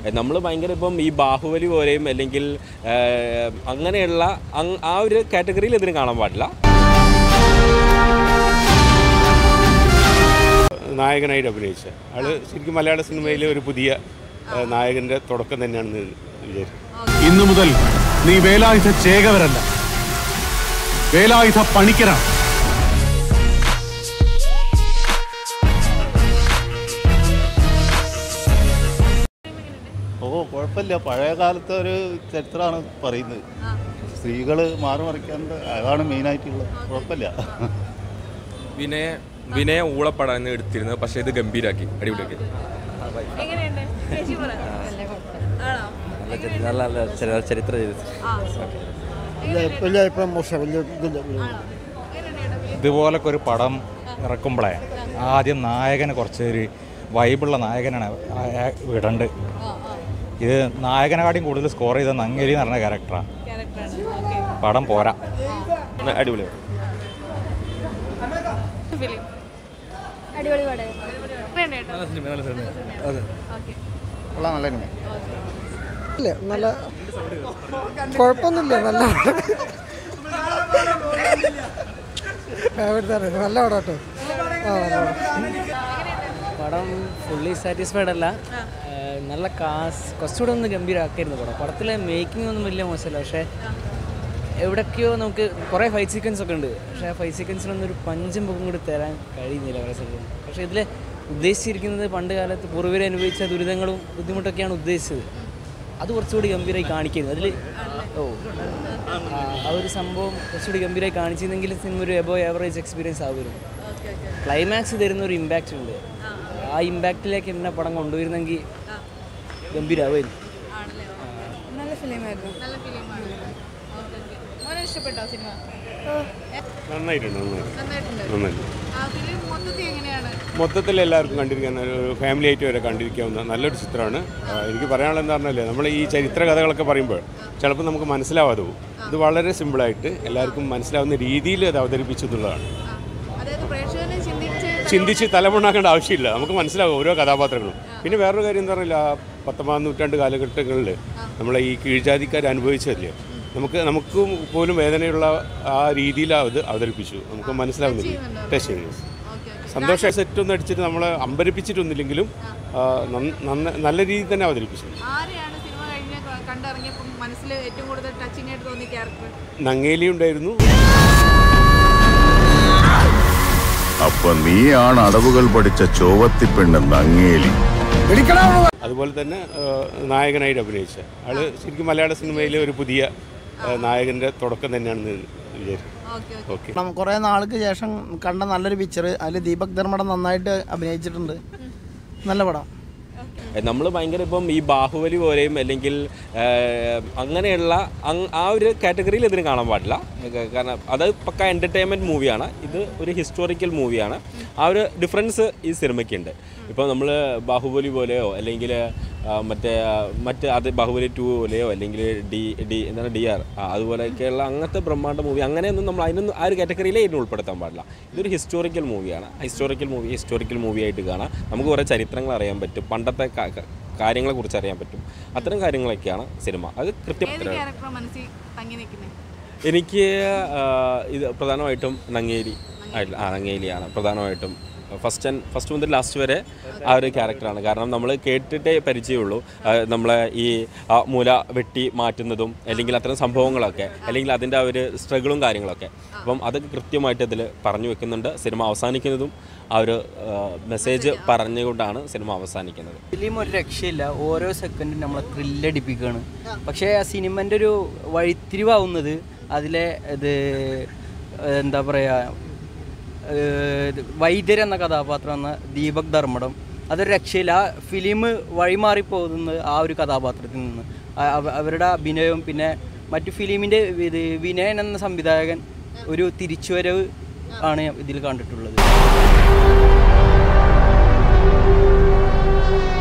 നമ്മൾ ഭയങ്കര ഇപ്പം ഈ ബാഹുബലി പോലെയും അല്ലെങ്കിൽ ഏഹ്, അങ്ങനെയുള്ള അങ്- ആ ഒരു കാറ്റഗറിയിൽ ഇതിന് കാണാൻ പാടില്ല നായകനായിട്ട് അഭിനയിച്ച ആള് ശരിക്കും മലയാള സിനിമയിലെ ഒരു പുതിയ ആ, നായകന്റെ തുടക്കം തന്നെയാണെന്ന് വിചാരിക്കും ഇന്നു മുതൽ നീ വേലായുധ ചേകവരല്ല വേലായുധ പണിക്കരാണ് ഓ കുഴപ്പമില്ല പഴയ കാലത്തെ ഒരു ചരിത്രമാണ് പറയുന്നത് സ്ത്രീകൾ മാറി മറിക്കാണ്ട് അതാണ് മെയിനായിട്ടുള്ളത് കുഴപ്പമില്ല വിനയ വിനയ ഊളപ്പടാന്ന് എടുത്തിരുന്നത് പക്ഷേ ഇത് ഗംഭീരാക്കി അടിപൊളിയാക്കി എങ്ങനെയുണ്ട് ചേച്ചി പറ ആണോ നല്ല നല്ല ചരിത്ര ആ എങ്ങനെയുണ്ട്? വലിയ അഭിപ്രായം മോശം വലിയ ഇതില്ല ആണോ എങ്ങനെയുണ്ട് ഇതുപോലൊക്കെ ഒരു പടം ഇറക്കുമ്പോഴേ ആദ്യം നായകന് കുറച്ച് ഒരു വൈബുള്ള നായകനാണ് ആ- ആ- വിടണ്ട് ആ ആ ഇത് നായകനെക്കാട്ടിയും കൂടുതൽ സ്കോർ ചെയ്ത നങ്ങേലി എന്ന് പറഞ്ഞ ക്യാരക്ടറാണ് ക്യാരക്ടറാണ് ഓക്കെ പടം പോരാ അടിപൊളി ഫിലിം അടിപൊളി പടം ഓക്കെ കൊള്ളാം നല്ല സിനിമ ഇല്ല നല്ല കുഴപ്പമൊന്നുമില്ല നല്ല ഫേവറേറ്റ് ആണ് നല്ല പടം കേട്ടോ ആ നല്ല പടം പടം ഫുള്ളി സാറ്റിസ്ഫൈഡ് അല്ല ഏഹ് നല്ല കാസ് കുറച്ചുകൂടെ ഒന്ന് ഗംഭീരമാക്കിയിരുന്നു പടം പടത്തിലെ മേക്കിംഗ് ഒന്നും വലിയ മോശമല്ല പക്ഷേ എവിടൊക്കെയോ നമുക്ക് കുറേ ഫൈറ്റ് സീക്വൻസ് ഒക്കെ ഉണ്ട് പക്ഷേ ആ ഫൈറ്റ് സീക്വൻസിനൊന്നും ഒരു പഞ്ചും പൊക്കും കൂടി തരാൻ കഴിയുന്നില്ല കുറേ സ്ഥലത്ത് പക്ഷേ ഇതിൽ ഉദ്ദേശിച്ചിരിക്കുന്നത് പണ്ട് കാലത്ത് പൂർവ്വർ അനുഭവിച്ച ദുരിതങ്ങളും ബുദ്ധിമുട്ടൊക്കെയാണ് ഉദ്ദേശിച്ചത് അത് കുറച്ചുകൂടി ഗംഭീരമായി കാണിക്കുന്നു അതിൽ ഓ ആ, ആ ഒരു സംഭവം കുറച്ചുകൂടി ഗംഭീരമായി കാണിച്ചിരുന്നെങ്കിൽ സിനിമ ഒരു എബോ ആവറേജ് എക്സ്പീരിയൻസ് ആവുമായിരുന്നു ക്ലൈമാക്സ് തരുന്ന ഒരു ഇമ്പാക്റ്റ് ഉണ്ട് ആ ഇമ്പാക്റ്റിലേക്ക് എന്നെ പടം കൊണ്ടുവരുന്നെങ്കിൽ ഗംഭീരമാവുമായിരുന്നു ആണല്ലേ നല്ല ഫിലിമായിരുന്നു നല്ല ഫിലിമാണ് ഓക്കെ ഓക്കെ മോനെ ഇഷ്ടപ്പെട്ടോ സിനിമ നന്നായിട്ടുണ്ട് നന്നായിട്ട് നന്നായിട്ടുണ്ട് നന്നായിട്ട് ആ ഫിലിം മൊത്തത്തിൽ എങ്ങനെയാണ് മൊത്തത്തിൽ എല്ലാവർക്കും കണ്ടിരിക്കാൻ ഒരു ഫാമിലി ആയിട്ട് വരെ കണ്ടിരിക്കാവുന്ന നല്ലൊരു ചിത്രമാണ് ആ, എനിക്ക് പറയാനുള്ളത് എന്താ പറഞ്ഞാൽ നമ്മൾ ഈ ചരിത്ര കഥകളൊക്കെ പറയുമ്പോൾ ചിലപ്പോൾ നമുക്ക് മനസ്സിലാവാതെ പോകും ഇത് വളരെ സിമ്പിളായിട്ട് എല്ലാവർക്കും മനസ്സിലാവുന്ന രീതിയിൽ അത് അവതരിപ്പിച്ചു എന്നുള്ളതാണ് ആ, അതായത് പ്രേക്ഷകനെ ചിന്തിച്ച് ചിന്തിച്ച് തലമുണ്ടാക്കേണ്ട ആവശ്യമില്ല നമുക്ക് മനസ്സിലാവും ഓരോ കഥാപാത്രങ്ങളും പിന്നെ വേറൊരു കാര്യം എന്താ പറയുക പത്തൊമ്പതാം നൂറ്റാണ്ട് കാലഘട്ടങ്ങളിൽ നമ്മളെ ഈ കീഴ്ജാതിക്കാർ അനുഭവിച്ചതല്ലേ നമുക്ക് നമുക്ക് പോലും വേദനയുള്ള ആ രീതിയിൽ അത് അവതരിപ്പിച്ചു നമുക്ക് മനസ്സിലാവുന്നില്ല ടച്ച് ചെയ്യുന്നു ഓക്കെ ഓക്കെ സന്തോഷ സെറ്റ് ഒന്നും അടിച്ചിട്ട് നമ്മളെ അമ്പരിപ്പിച്ചിട്ടൊന്നുമില്ലെങ്കിലും ആ, നന്ന- നന്ന- നല്ല രീതിയിൽ തന്നെ അവതരിപ്പിച്ചു ആരെയാണ് സിനിമ കഴിഞ്ഞ് ക- കണ്ടിറങ്ങിയപ്പോൾ മനസ്സിൽ ഏറ്റവും കൂടുതൽ ടച്ചിങ് ആയിട്ട് തോന്നിയ ക്യാരക്ടർ നങ്ങേലി ഉണ്ടായിരുന്നു അപ്പൊ നീയാണ് അടവുകൾ പഠിച്ച ചോവത്തിപ്പെണ്ണ് നങ്ങേലി അതുപോലെ തന്നെ ആ, നായകനായിട്ട് അഭിനയിച്ച ആള് ശരിക്കും മലയാള സിനിമയിലെ ഒരു പുതിയ ആ, നായകന്റെ തുടക്കം തന്നെയാണെന്ന് വിചാരിക്കും ഓക്കെ ഓക്കെ ഓക്കെ കുറേ നാൾക്ക് ശേഷം കണ്ട നല്ലൊരു പിക്ചർ അതിൽ ദീപക് ധർമ്മടം നന്നായിട്ട് അഭിനയിച്ചിട്ടുണ്ട് നല്ല പടം നമ്മൾ ഭയങ്കര ഇപ്പം ഈ ബാഹുബലി പോലെയും അല്ലെങ്കിൽ ഏഹ്, അങ്ങനെയുള്ള അങ്- ആ ഒരു കാറ്റഗറിയിൽ ഇതിന് കാണാൻ പാടില്ല ക- കാരണം അത് പക്ക എൻ്റർടൈൻമെൻറ്റ് മൂവിയാണ് ഇത് ഒരു ഹിസ്റ്റോറിക്കൽ മൂവിയാണ് ആ ഒരു ഡിഫറൻസ് ഈ സിനിമയ്ക്കുണ്ട് ഇപ്പോൾ നമ്മൾ ബാഹുബലി പോലെയോ അല്ലെങ്കിൽ ആ, മറ്റേ ആ, മറ്റ് അത് ബാഹുബലി ടു പോലെയോ അല്ലെങ്കിൽ ഡി ഡി എന്താണ് ഡി ആർ അതുപോലെയൊക്കെയുള്ള അങ്ങനത്തെ ബ്രഹ്മാണ്ഡ മൂവി അങ്ങനെയൊന്നും നമ്മൾ അതിനൊന്നും ആ ഒരു കാറ്റഗറിയിലേ ഇതിന് ഉൾപ്പെടുത്താൻ പാടില്ല ഇതൊരു ഹിസ്റ്റോറിക്കൽ മൂവിയാണ് ഹിസ്റ്റോറിക്കൽ മൂവി ഹിസ്റ്റോറിക്കൽ മൂവി ആയിട്ട് കാണാം നമുക്ക് കുറേ ചരിത്രങ്ങൾ അറിയാൻ പറ്റും പണ്ടത്തെ ക- ക- കാര്യങ്ങളെക്കുറിച്ച് അറിയാൻ പറ്റും അത്തരം കാര്യങ്ങളൊക്കെയാണ് സിനിമ അത് ഏത് കൃത്യം ക്യാരക്ടർ മനസ്സിൽ തങ്ങി നിൽക്കുന്നത് എനിക്ക് ആ, ഇത് പ്രധാനമായിട്ടും നങ്ങേലി ആയിട്ടുള്ള ആ നങ്ങേലിയാണ് പ്രധാനമായിട്ടും ഫസ്റ്റ് ആൻഡ് ഫസ്റ്റ് മുതൽ ലാസ്റ്റ് വരെ ആ ഒരു ക്യാരക്ടറാണ് കാരണം നമ്മൾ കേട്ടിട്ടേ പരിചയമുള്ളൂ ആ, നമ്മളെ ഈ ആ മൂല വെട്ടി മാറ്റുന്നതും അല്ലെങ്കിൽ അത്തരം സംഭവങ്ങളൊക്കെ അല്ലെങ്കിൽ അതിൻ്റെ ആ ഒരു സ്ട്രഗിളും കാര്യങ്ങളൊക്കെ അപ്പം അതൊക്കെ കൃത്യമായിട്ട് ഇതിൽ പറഞ്ഞു വെക്കുന്നുണ്ട് സിനിമ അവസാനിക്കുന്നതും ആ ഒരു മെസ്സേജ് പറഞ്ഞുകൊണ്ടാണ് സിനിമ അവസാനിക്കുന്നത് ഫിലിം ഒരു രക്ഷയില്ല ഓരോ സെക്കൻഡും നമ്മളെ ത്രില്ലടിപ്പിക്കുകയാണ് പക്ഷേ ആ സിനിമൻ്റെ ഒരു വഴിത്തിരിവാവുന്നത് അതിലെ ഇത് എന്താ പറയുക വൈദ്യർ എന്ന കഥാപാത്രം എന്ന ദീപക് ധർമ്മടം അതൊരു രക്ഷയില്ല ആ ഫിലിം വഴിമാറിപ്പോകുന്നത് ആ ഒരു കഥാപാത്രത്തിൽ നിന്ന് ആ- അവ- അവരുടെ അഭിനയവും പിന്നെ മറ്റു ഫിലിമിൻ്റെ ഇത് വിനയൻ എന്ന സംവിധായകൻ ഒരു തിരിച്ചുവരവ് ആണ് ഇതിൽ കണ്ടിട്ടുള്ളത്